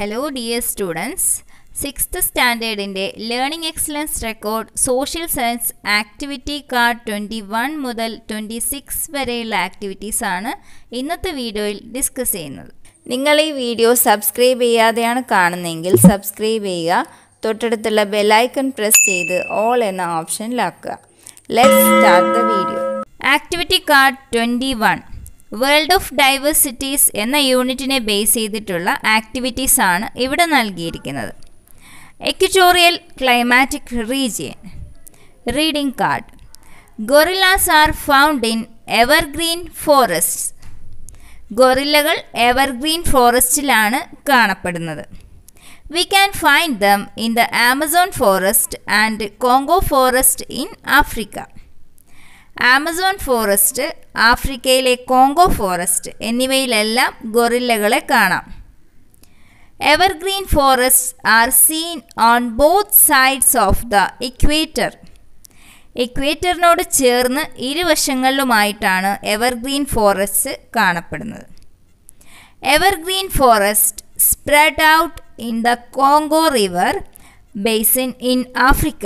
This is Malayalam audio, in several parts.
ഹലോ ഡിയർ സ്റ്റുഡൻസ് സിക്സ്ത് സ്റ്റാൻഡേർഡിൻ്റെ learning excellence record social science activity card twenty one മുതൽ ട്വൻറ്റി സിക്സ് വരെയുള്ള ആക്ടിവിറ്റീസ് ആണ് ഇന്നത്തെ വീഡിയോയിൽ ഡിസ്കസ് ചെയ്യുന്നത് നിങ്ങൾ ഈ വീഡിയോ സബ്സ്ക്രൈബ് ചെയ്യാതെയാണ് കാണുന്നതെങ്കിൽ സബ്സ്ക്രൈബ് ചെയ്യുക തൊട്ടടുത്തുള്ള ബെലൈക്കൺ പ്രസ് ചെയ്ത് ഓൾ എന്ന ഓപ്ഷനിലാക്കുക let start the video activity card twenty one world of diversities എന്ന യൂണിറ്റിനെ ബേസ് ചെയ്തിട്ടുള്ള ആക്ടിവിറ്റീസ് ആണ് ഇവിടെ നൽകിയിരിക്കുന്നത് equatorial climatic region reading card gorillas are found in evergreen forest ഗൊറില്ലകൾ എവർഗ്രീൻ ഫോറസ്റ്റിലാണ് കാണപ്പെടുന്നത് we can find them in the Amazon forest and Congo forest in Africa Amazon forest ആഫ്രിക്കയിലെ കോങ്കോ ഫോറസ്റ്റ് എന്നിവയിലെല്ലാം ഗൊറില്ലകളെ കാണാം evergreen forest are seen on both sides of the equator ഇക്വേറ്ററിനോട് ചേർന്ന് ഇരുവശങ്ങളിലുമായിട്ടാണ് എവർഗ്രീൻ ഫോറസ്റ്റ് കാണപ്പെടുന്നത് evergreen forest spread out in the Congo river basin in Africa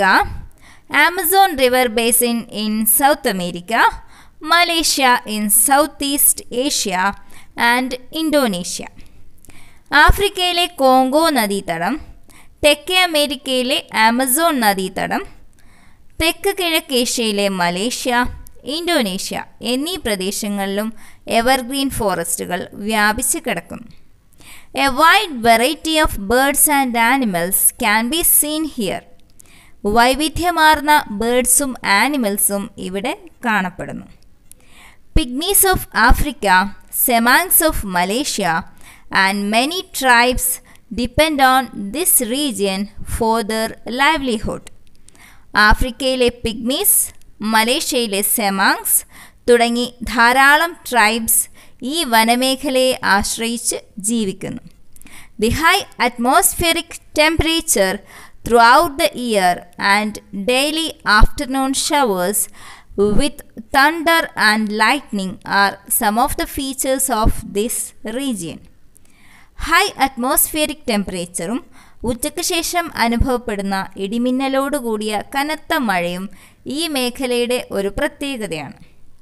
Amazon river basin in South America Malaysia in South East Asia and Indonesia ആഫ്രിക്കയിലെ കോങ്കോ നദീതടം തെക്കേ അമേരിക്കയിലെ ആമസോൺ നദീതടം തെക്ക് കിഴക്കേഷ്യയിലെ മലേഷ്യ ഇന്തോനേഷ്യ എന്നീ പ്രദേശങ്ങളിലും എവർഗ്രീൻ ഫോറസ്റ്റുകൾ വ്യാപിച്ചു കിടക്കുന്നു a wide variety of birds and animals can be seen here വൈവിധ്യമാർന്ന ബേർഡ്സും ആനിമൽസും ഇവിടെ കാണപ്പെടുന്നു pygmies of Africa Semangs of Malaysia and many tribes depend on this region for their livelihood ആഫ്രിക്കയിലെ പിഗ്മീസ് മലേഷ്യയിലെ സെമാങ്സ് തുടങ്ങി ധാരാളം ട്രൈബ്സ് ഈ വനമേഖലയെ ആശ്രയിച്ച് ജീവിക്കുന്നു the high atmospheric temperature throughout the year and daily afternoon showers with thunder and lightning are some of the features of this region. High atmospheric ടെമ്പറേച്ചറും ഉച്ചയ്ക്ക് ശേഷം അനുഭവപ്പെടുന്ന ഇടിമിന്നലോടുകൂടിയ കനത്ത മഴയും ഈ മേഖലയുടെ ഒരു പ്രത്യേകതയാണ്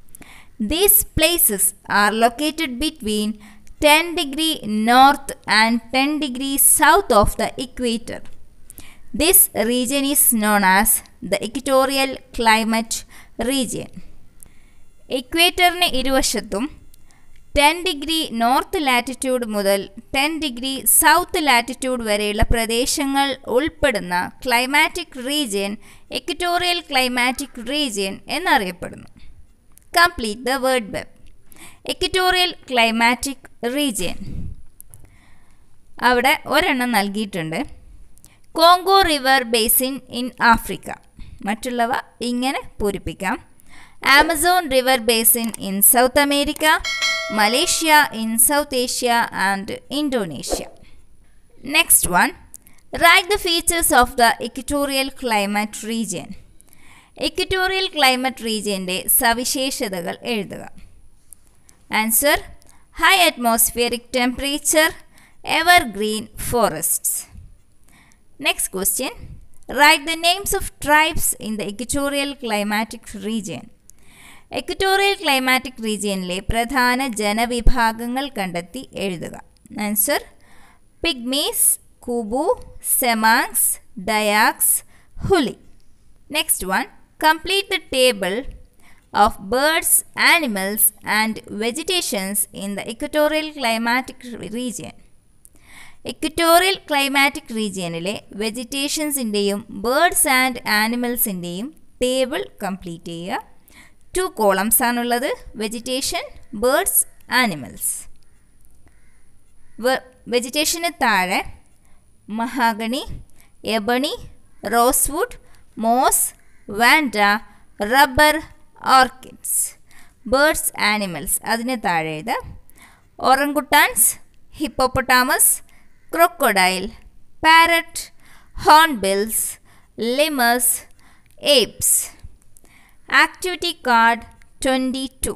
these places are located between ten degree north and ten degree south of the equator This region is known as the Equatorial Climate Region. ഇക്വേറ്ററിന് ഇരുവശത്തും ടെൻ ഡിഗ്രി നോർത്ത് ലാറ്റിറ്റ്യൂഡ് മുതൽ ടെൻ ഡിഗ്രി സൗത്ത് ലാറ്റിറ്റ്യൂഡ് വരെയുള്ള പ്രദേശങ്ങൾ ഉൾപ്പെടുന്ന climatic region equatorial climatic region എന്നറിയപ്പെടുന്നു complete the word web equatorial climatic region അവിടെ ഒരെണ്ണം നൽകിയിട്ടുണ്ട് Congo river basin in Africa മറ്റുള്ളവ ഇങ്ങനെ പൂരിപ്പിക്കാം Amazon river basin in South America Malaysia in South Asia and Indonesia next one write the features of the equatorial climate region equatorial climate റീജിയൻ്റെ സവിശേഷതകൾ എഴുതുക answer high atmospheric temperature evergreen forests Next question. Write the names of tribes in the equatorial climatic region. എക്വറ്റോറിയൽ ക്ലൈമാറ്റിക് റീജിയനിലെ പ്രധാന ജനവിഭാഗങ്ങൾ കണ്ടെത്തി എഴുതുക answer pygmies Kubu Semangs Dayaks Huli next one complete the table of birds animals and vegetations in the equatorial climatic region equatorial climatic റീജിയനിലെ വെജിറ്റേഷൻസിൻ്റെയും ബേർഡ്സ് ആൻഡ് ആനിമൽസിൻ്റെയും ടേബിൾ കംപ്ലീറ്റ് ചെയ്യുക ടു കോളംസ് ആണുള്ളത് വെജിറ്റേഷൻ ബേർഡ്സ് ആനിമൽസ് വെജിറ്റേഷന് താഴെ mahogany ebony rosewood moss vanda rubber orchids birds animals അതിന് താഴെ എഴുതുക orangutans hippopotamus crocodile, parrot, hornbills, lemurs, apes. Activity card 22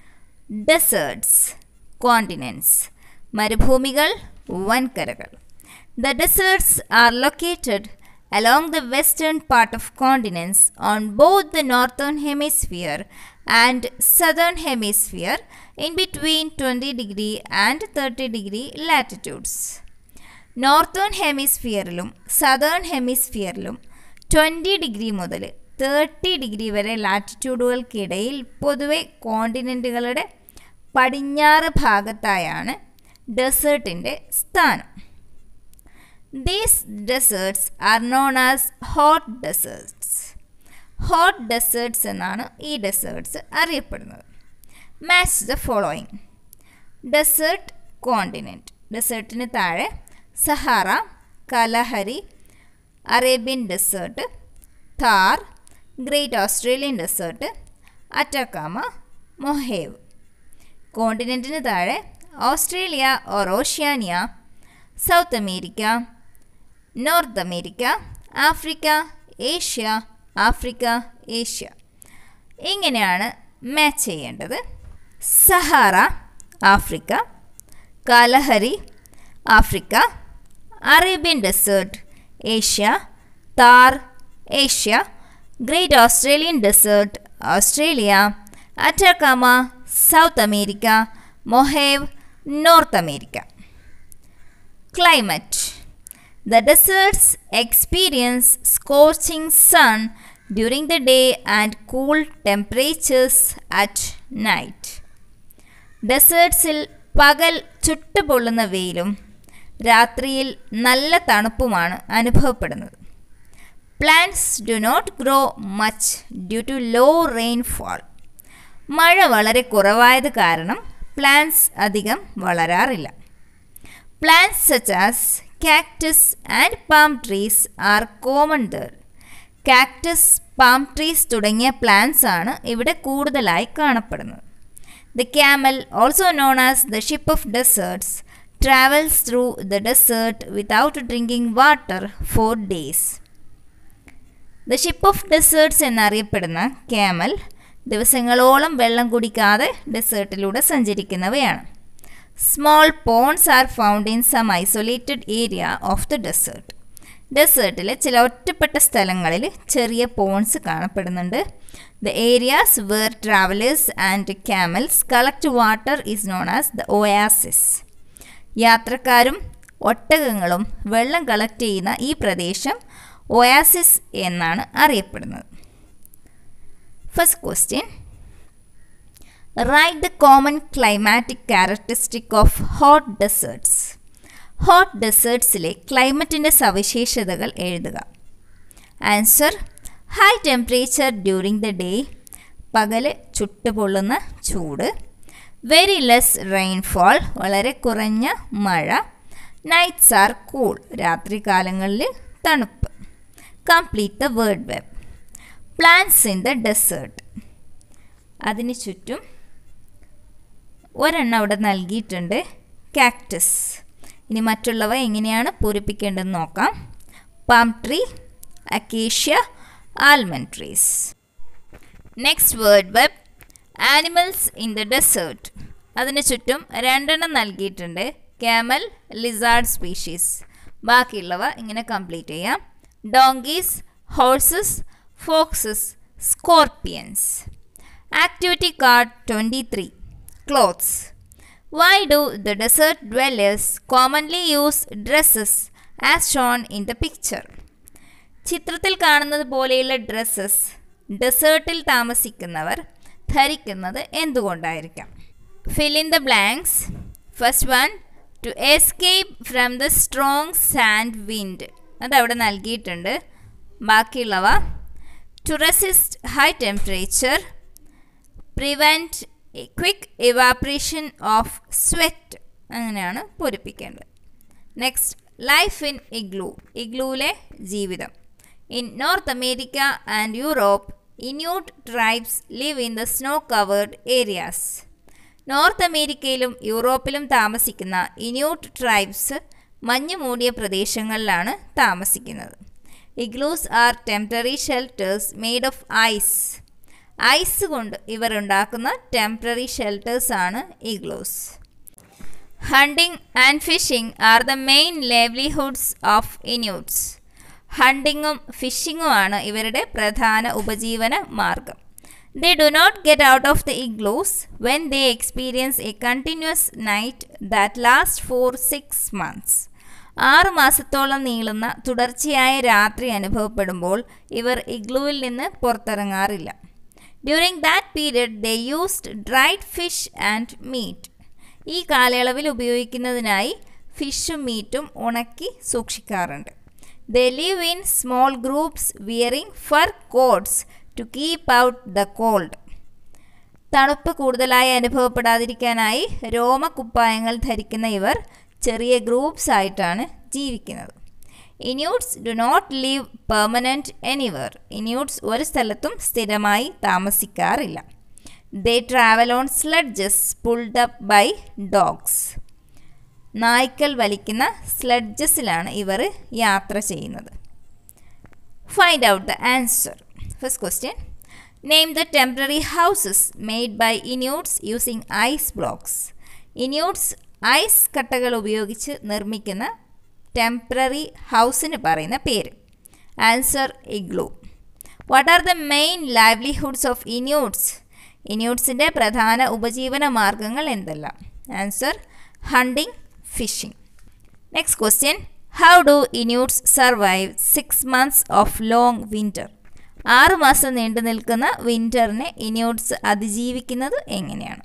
Deserts, continents, മരുഭൂമികൾ വൻകരകൾ The deserts are located along the western part of continents on both the northern hemisphere and southern hemisphere in between 20 degree and 30 degree latitudes. Northern ഹെമിസ്ഫിയറിലും സദേൺ ഹെമിസ്ഫിയറിലും ട്വൻറ്റി ഡിഗ്രി മുതൽ തേർട്ടി ഡിഗ്രി വരെ ലാറ്റിറ്റ്യൂഡുകൾക്കിടയിൽ പൊതുവെ കോണ്ടിനെൻറ്റുകളുടെ പടിഞ്ഞാറ് ഭാഗത്തായാണ് ഡെസേർട്ടിൻ്റെ സ്ഥാനം these deserts are known as hot deserts hot deserts എന്നാണ് ഈ ഡെസേർട്സ് അറിയപ്പെടുന്നത് match the following desert continent ഡെസേർട്ടിന് താഴെ Sahara Kalahari Arabian Desert Thar Great Australian Desert Atacama Mojave കോണ്ടിനെൻറ്റിന് താഴെ Australia or Oceania South America North America Africa Asia Africa Asia ഇങ്ങനെയാണ് മാച്ച് ചെയ്യേണ്ടത് Sahara Africa കാലഹരി Africa Arabian Desert Asia Thar Asia Great Australian Desert Australia Atacama South America Mojave North America Climate The deserts experience scorching sun during the day and cool temperatures at night. ഡെസേർട്സിൽ പകൽ ചുട്ടുപൊള്ളുന്ന വെയിലും രാത്രിയിൽ നല്ല തണുപ്പുമാണ് അനുഭവപ്പെടുന്നത് plants do not grow much due to low rainfall മഴ വളരെ കുറവായത് കാരണം പ്ലാന്റ്സ് അധികം വളരാറില്ല Plants such as cactus and palm trees are common there. Cactus palm trees തുടങ്ങിയ പ്ലാന്റ്സ് ആണ് ഇവിടെ കൂടുതലായി കാണപ്പെടുന്നത് the camel also known as the ship of deserts travels through the desert without drinking water for days the ship of deserts എന്നറിയപ്പെടുന്ന ക്യാമൽ ദിവസങ്ങളോളം വെള്ളം കുടിക്കാതെ ഡെസേർട്ടിലൂടെ സഞ്ചരിക്കുന്നവയാണ് small ponds are found in some isolated area of the desert ഡെസേർട്ടിലെ ചില ഒറ്റപ്പെട്ട സ്ഥലങ്ങളിൽ ചെറിയ പോൺസ് കാണപ്പെടുന്നുണ്ട് the areas where travellers and camels collect water is non as the oasis യാത്രക്കാരും ഒട്ടകങ്ങളും വെള്ളം കളക്ട് ചെയ്യുന്ന ഈ പ്രദേശം ഒയാസിസ് എന്നാണ് അറിയപ്പെടുന്നത് first question write the common climatic characteristic of hot deserts hot ഡെസേർട്സിലെ ക്ലൈമറ്റിൻ്റെ സവിശേഷതകൾ എഴുതുക answer high temperature during the day പകല് ചുട്ടുപൊള്ളുന്ന ചൂട് വെരി ലെസ് റെയിൻഫോൾ വളരെ കുറഞ്ഞ മഴ നൈറ്റ്സ് ആർ കൂൾ രാത്രികാലങ്ങളിൽ തണുപ്പ് complete the word web plants in the desert അതിന് ചുറ്റും ഒരെണ്ണം അവിടെ നൽകിയിട്ടുണ്ട് കാക്ടസ് ഇനി മറ്റുള്ളവ എങ്ങനെയാണ് പൂരിപ്പിക്കേണ്ടതെന്ന് നോക്കാം palm tree acacia almond trees next word web animals in the desert അതിന് ചുറ്റും രണ്ടെണ്ണം നൽകിയിട്ടുണ്ട് ക്യാമൽ ലിസാർഡ് സ്പീഷീസ് ബാക്കിയുള്ളവ ഇങ്ങനെ കംപ്ലീറ്റ് ചെയ്യാം donkeys horses foxes scorpions activity card twenty three clothes why do the desert dwellers commonly use dresses as shown in the picture ചിത്രത്തിൽ കാണുന്നത് പോലെയുള്ള ഡ്രസ്സസ് ഡെസേർട്ടിൽ താമസിക്കുന്നവർ ധരിക്കുന്നത് എന്തുകൊണ്ടായിരിക്കാം fill in the blanks first one to escape from the strong sand wind അതവിടെ നൽകിയിട്ടുണ്ട് ബാക്കിയുള്ളവ to resist high temperature prevent quick evaporation of sweat അങ്ങനെയാണ് പൂരിപ്പിക്കേണ്ടത് നെക്സ്റ്റ് ലൈഫ് ഇൻ ഇഗ്ലൂ ഇഗ്ലൂവിലെ ജീവിതം in North America and Europe Inuit tribes live in the snow covered areas North അമേരിക്കയിലും യൂറോപ്പിലും താമസിക്കുന്ന ഇന്യൂട്ട് ട്രൈബ്സ് മഞ്ഞ് മൂടിയ പ്രദേശങ്ങളിലാണ് താമസിക്കുന്നത് igloos are temporary shelters made of ice ice കൊണ്ട് ഇവർ ഉണ്ടാക്കുന്ന ടെമ്പററി ഷെൽട്ടേഴ്സ് ആണ് igloos Hunting and fishing are the main livelihoods of Inuits. ഹണ്ടിങ്ങും ഫിഷിങ്ങുമാണ് ഇവരുടെ പ്രധാന ഉപജീവന മാർഗം they do not get out of the igloos when they experience a continuous night that last for six months ആറ് മാസത്തോളം നീളുന്ന തുടർച്ചയായ രാത്രി അനുഭവപ്പെടുമ്പോൾ ഇവർ ഇഗ്ലൂവിൽ നിന്ന് പുറത്തിറങ്ങാറില്ല during that period they used dried fish and meat ഈ കാലയളവിൽ ഉപയോഗിക്കുന്നതിനായി ഫിഷും മീറ്റും ഉണക്കി സൂക്ഷിക്കാറുണ്ട് they live in small groups wearing fur coats to keep out the cold തണുപ്പ് കൂടുതലായി അനുഭവപ്പെടാതിരിക്കാനായി രോമക്കുപ്പായങ്ങൾ ധരിക്കുന്ന ഇവർ ചെറിയ ഗ്രൂപ്പ്സ് ആയിട്ടാണ് ജീവിക്കുന്നത് Inuits do not leave permanent anywhere Inuits ഒരു സ്ഥലത്തും സ്ഥിരമായി താമസിക്കാറില്ല they travel on sledges pulled up by dogs നായ്ക്കൾ വലിക്കുന്ന സ്ലഡ്ജസിലാണ് ഇവർ യാത്ര ചെയ്യുന്നത് find out the answer first question name the temporary houses made by Inuits using ice blocks Inuits ice കട്ടകൾ ഉപയോഗിച്ച് നിർമ്മിക്കുന്ന ടെമ്പററി ഹൗസിന് പറയുന്ന പേര് answer igloo what are the main livelihoods of Inuits ഇന്യൂട്ട്സിൻ്റെ പ്രധാന ഉപജീവന മാർഗങ്ങൾ എന്തെല്ലാം answer hunting phishing next question how do Inuits survive six months of long winter ആറ് മാസം നീണ്ടു നിൽക്കുന്ന വിൻ്ററിനെ ഇന്യൂട്ട്സ് അതിജീവിക്കുന്നത് എങ്ങനെയാണ്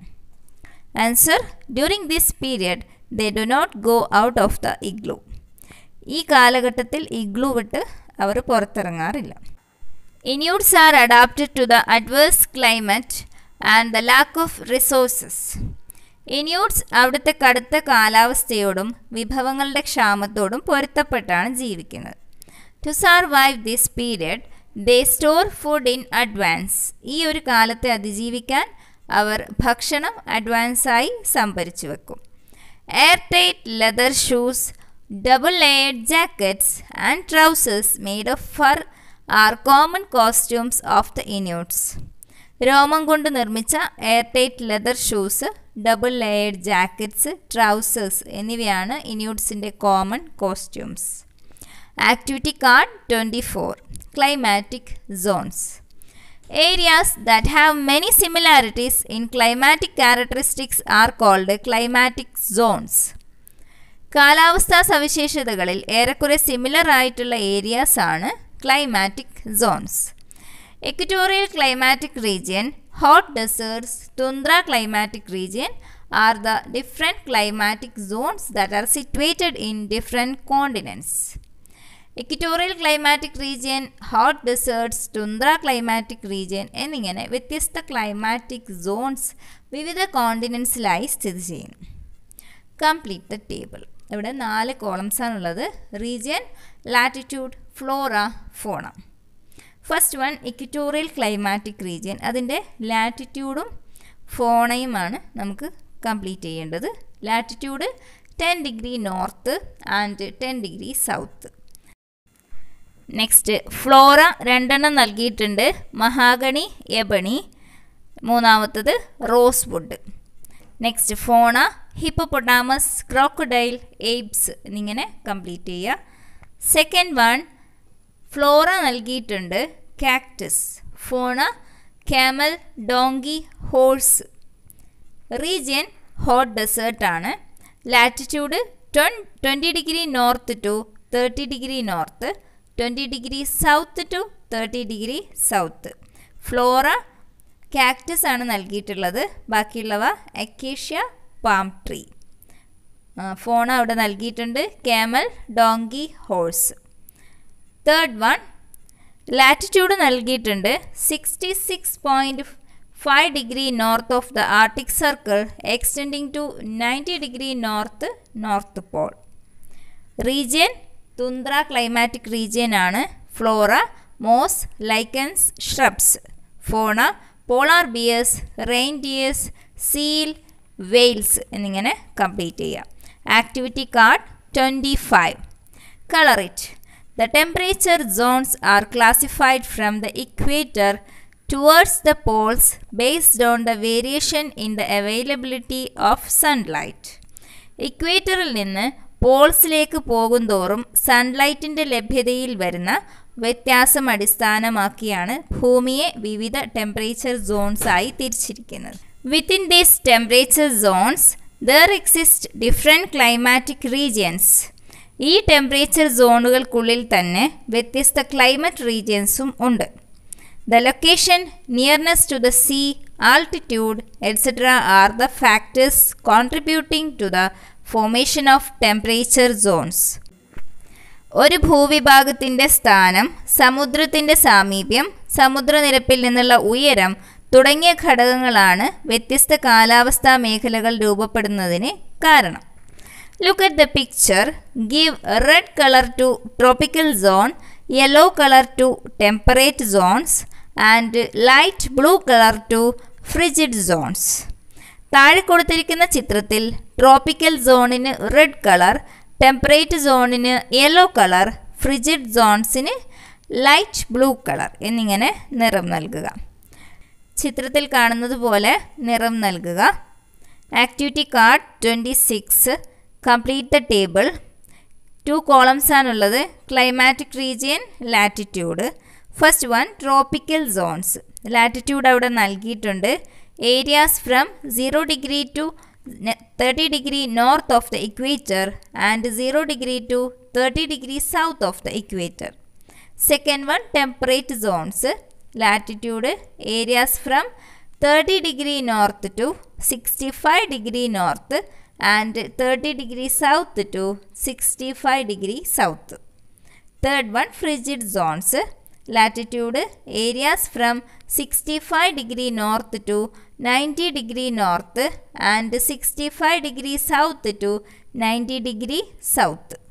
answer during this period they do not go out of the igloo ഈ കാലഘട്ടത്തിൽ ഇഗ്ലൂ വിട്ട് അവർ പുറത്തിറങ്ങാറില്ല Inuits are adapted to the adverse climate and the lack of resources Inuits അവിടുത്തെ കടുത്ത കാലാവസ്ഥയോടും വിഭവങ്ങളുടെ ക്ഷാമത്തോടും പൊരുത്തപ്പെട്ടാണ് ജീവിക്കുന്നത് to survive this period they store food in advance ഈ ഒരു കാലത്തെ അതിജീവിക്കാൻ അവർ ഭക്ഷണം അഡ്വാൻസായി സംഭരിച്ചു വെക്കും air tight leather shoes double layered jackets and trousers made of fur are common costumes of the Inuits രോമം കൊണ്ട് നിർമ്മിച്ച air tight leather shoes double layered jackets trousers എന്നിവയാണ് ഇന്യൂട്ട്സിൻ്റെ common costumes activity card twenty four climatic zones areas that have many similarities in climatic characteristics are called climatic zones കാലാവസ്ഥാ സവിശേഷതകളിൽ ഏറെക്കുറെ സിമിലർ ആയിട്ടുള്ള ഏരിയാസ് ആണ് climatic zones equatorial climatic region hot deserts tundra climatic region are the different climatic zones that are situated in different continents equatorial climatic region hot deserts tundra climatic region എന്നിങ്ങനെ വ്യത്യസ്ത ക്ലൈമാറ്റിക് സോൺസ് വിവിധ കോണ്ടിനെൻറ്റ്സിലായി സ്ഥിതി ചെയ്യുന്നു കംപ്ലീറ്റ് ദ ടേബിൾ ഇവിടെ നാല് കോളംസ് ആണുള്ളത് region latitude flora fauna first one equatorial climatic region അതിൻ്റെ ലാറ്റിറ്റ്യൂഡും ഫോണയുമാണ് നമുക്ക് കംപ്ലീറ്റ് ചെയ്യേണ്ടത് latitude ten degree north and ten degree south next flora രണ്ടെണ്ണം നൽകിയിട്ടുണ്ട് മഹാഗണി എബണി മൂന്നാമത്തത് rosewood next fauna hippopotamus crocodile apes എന്നിങ്ങനെ കംപ്ലീറ്റ് ചെയ്യുക സെക്കൻഡ് വൺ ഫ്ലോറ നൽകിയിട്ടുണ്ട് cactus fauna camel donkey horse region hot ഡെസേർട്ടാണ് latitude twen twenty degree north to thirty degree north twenty degree south to thirty degree south flora cactus ആണ് നൽകിയിട്ടുള്ളത് ബാക്കിയുള്ളവ അക്കേഷ്യ പാം ട്രീ ഫോൺ അവിടെ നൽകിയിട്ടുണ്ട് camel donkey horse third one latitude നൽകിയിട്ടുണ്ട് sixty six point five degree north of the Arctic Circle extending to ninety degree north North Pole region tundra climatic region ആണ് flora moss lichens shrubs fauna polar bears reindeers seal whales എന്നിങ്ങനെ കംപ്ലീറ്റ് ചെയ്യാം activity card twenty five colour it the temperature zones are classified from the equator towards the poles based on the variation in the availability of sunlight. ഇക്വേറ്ററിൽ നിന്ന് പോൾസിലേക്ക് പോകുന്തോറും സൺലൈറ്റിൻ്റെ ലഭ്യതയിൽ വരുന്ന വ്യത്യാസം അടിസ്ഥാനമാക്കിയാണ് ഭൂമിയെ വിവിധ ടെമ്പറേച്ചർ സോൺസ് ആയി തിരിച്ചിരിക്കുന്നത് within these temperature zones there exist different climatic regions ഈ ടെമ്പറേച്ചർ സോണുകൾക്കുള്ളിൽ തന്നെ വ്യത്യസ്ത ക്ലൈമറ്റ് റീജിയൻസും ഉണ്ട് the location nearness to the sea altitude etcetera are the factors contributing to the formation of temperature zones ഒരു ഭൂവിഭാഗത്തിൻ്റെ സ്ഥാനം സമുദ്രത്തിൻ്റെ സാമീപ്യം സമുദ്രനിരപ്പിൽ നിന്നുള്ള ഉയരം തുടങ്ങിയ ഘടകങ്ങളാണ് വ്യത്യസ്ത കാലാവസ്ഥാ മേഖലകൾ രൂപപ്പെടുന്നതിന് കാരണം look at the picture give red colour to tropical zone yellow colour to temperate zones and light blue colour to frigid zones താഴെ കൊടുത്തിരിക്കുന്ന ചിത്രത്തിൽ ട്രോപ്പിക്കൽ സോണിന് റെഡ് കളർ ടെമ്പറേറ്റ് സോണിന് യെല്ലോ കളർ ഫ്രിജിഡ് സോൺസിന് ലൈറ്റ് ബ്ലൂ കളർ എന്നിങ്ങനെ നിറം നൽകുക ചിത്രത്തിൽ കാണുന്നത് പോലെ നിറം നൽകുക activity card twenty six complete the table two columns ആണുള്ളത് climatic region latitude first one tropical zones latitude അവിടെ നൽകിയിട്ടുണ്ട് areas from zero degree to thirty degree north of the equator and zero degree to thirty degree south of the equator second one temperate zones latitude areas from thirty degree north to sixty five degree north and thirty degree south to sixty five degree south third one frigid zones latitude areas from 65 degree north to 90 degree north and 65 degree south to 90 degree south